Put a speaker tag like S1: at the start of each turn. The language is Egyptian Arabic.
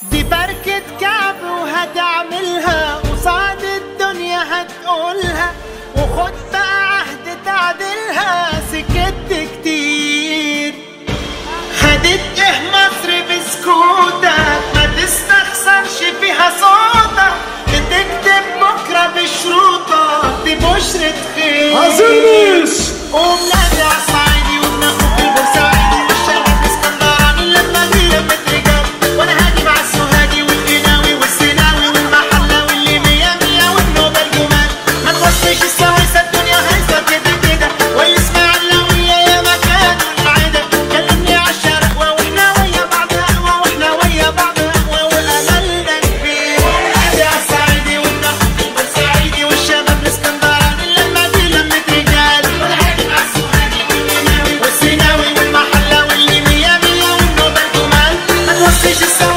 S1: دي بركة كعب وهتعملها قصاد الدنيا هتقولها وخد بقى عهد تعدلها سكت كتير هتتقه مصر بسكوتك ما تستخسرش فيها صوتك بتكتب بكرة بشروطك دي بشرة خير
S2: عزيز
S1: وبنادي على الصعيدي وبناخد البورسعيدي والشرق الاسكندراني لما دي لما رجال وانا هاجي مع السوهاجي والقناوي والسيناوي والمحله واللي مية مية والنوبه الجمال ما توصيش السويسه الدنيا هيصه كده كده والاسماعيلاويه يا مكان العيده كلمني على الشرق واحنا ويا بعض قهوه واحنا ويا بعض قهوه واملنا كبير ونادي على الصعيدي وبناخد البورسعيدي والشباب الاسكندراني لما دي لما رجال وانا هاجي مع السوهاجي والقناوي والسيناوي والمحله واللي مية مية والنوبه الجمال ما توصيش السويسه